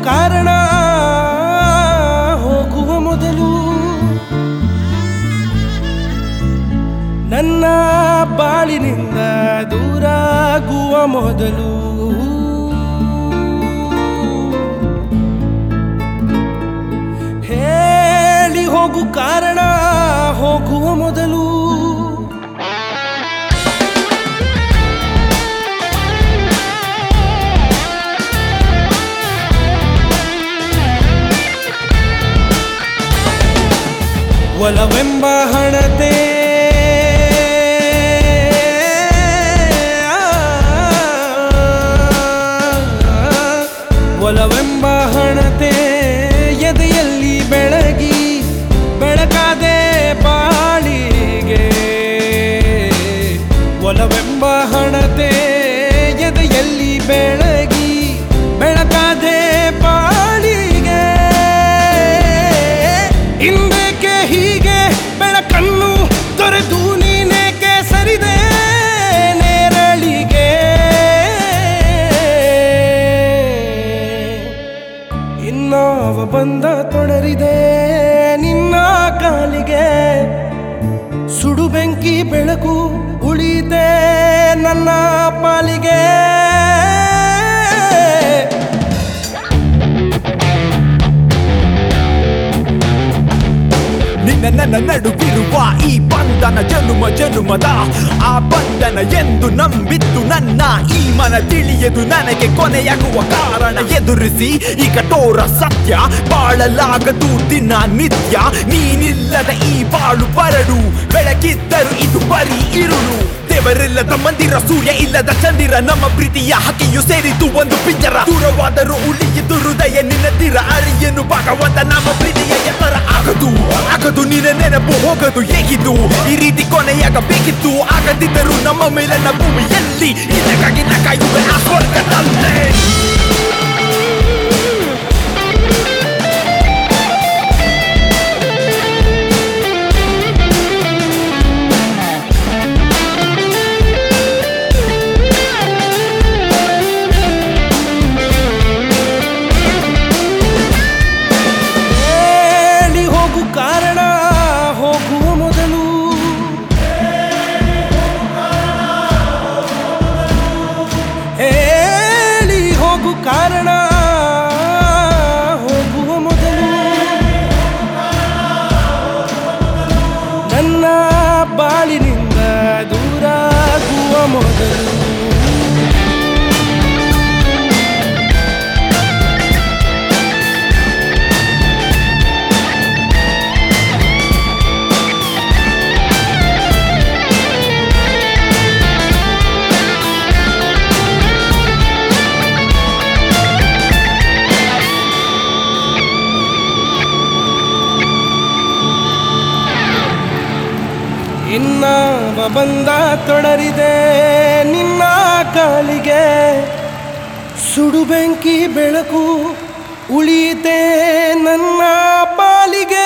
ಕಾರಣ ಹೋಗುವ ಮೊದಲು ನನ್ನ ಬಾಳಿನಿಂದ ದೂರಾಗುವ ಮೊದಲು ಹೇಳಿ ಹೋಗು ಕಾರಣ ಹೋಗುವ ಮೊದಲು ಒಲವೆಂಬ ಹಣತೆ ಒಲವೆಂಬ ಹಣತೆ ಎದೆಯಲ್ಲಿ ಬೆಳಗಿ ಬೆಳಕಾದೆ ಬಾಳಿಗೆ ಒಲವೆಂಬ ಹಣತೆ ಎದೆಯಲ್ಲಿ ಬೆಳಗಿ ಬೆಳಕಾದೆ ಬಾಳಿಗೆ ಹಿಂದೇಕೆ ಹೀಗೆ ಬೆಳಕನ್ನು ತೊರೆದು ನೀನೇಕೆ ಸರಿದೆ ನೇರಳಿಗೆ ಇನ್ನಾವ ಬಂದ ತೊಡರಿದೆ ನಿನ್ನ ಕಾಲಿಗೆ ಸುಡು ಬೆಂಕಿ ಬೆಳಕು ಉಳಿದೆ ನನ್ನ ಪಾಲಿಗೆ ನಿನ್ನ ನನ್ನ ನಡುವಿರುವ ಈ ಬಂಧನ ಜನುಮ ಜನುಮದ ಆ ಬಂಧನ ಎಂದು ನಂಬಿದ್ದು ನನ್ನ ಈ ಮನ ತಿಳಿಯದು ನನಗೆ ಕೊನೆಯಾಗುವ ಕಾರಣ ಎದುರಿಸಿ ಈ ಕಠೋರ ಸತ್ಯ ಬಾಳಲಾಗದು ದಿನ ನಿತ್ಯ ನೀನಿಲ್ಲದ ಈ ಬಾಳು ಬರಡು ಬೆಳಕಿದ್ದರು ಇದು ಬರೀ ಇರುಳು ದೇವರಿಲ್ಲದ ಮಂದಿರ ಸೂರ್ಯ ಇಲ್ಲದ ಚಂದಿರ ನಮ್ಮ ಪ್ರೀತಿಯ ಹಕ್ಕಿಯು ಸೇರಿತು ಒಂದು ಪಿಂಜರ ದೂರವಾದರೂ ಉಳಿಯಿತು ಹೃದಯ ನಿನ್ನದಿರ ಅರಿಯನು ಭಗವಂತ ನಮ್ಮ ಪ್ರೀತಿಯ ಎತ್ತರ ಆಗದು ಆಗದು ನಿನ್ನ ನೆನಪು ಹೋಗದು ಹೇಗಿದ್ದು ಈ ರೀತಿ ಕೊನೆಯಾಗಬೇಕಿತ್ತು ಆಗದಿದ್ದರೂ ನಮ್ಮ ಮೇಲನ್ನ ಭೂಮಿಯಲ್ಲಿ ಇದಕ್ಕಾಗಿ ನಾ ಕಾಯುವೆ ಆ ಸ್ವರ್ಗದಲ್ಲೇ ಹೇಳಿ ಹೋಗು ಕಾರಣ ಹೋಗುವ ಮೊದಲು ಹೇಳಿ ಹೋಗು ಕಾರಣ ಹೋಗುವ ಮೊದಲು ನನ್ನ ಬಾಳಿನಿಂದ ದೂರಾಗುವ ಮೊದಲು ಇನ್ನಾವ ಬಂದ ತೊಡರಿದೆ ನಿನ್ನ ಕಾಲಿಗೆ ಸುಡು ಬೆಂಕಿ ಬೆಳಕು ಉಳಿತೆ ನನ್ನ ಪಾಲಿಗೆ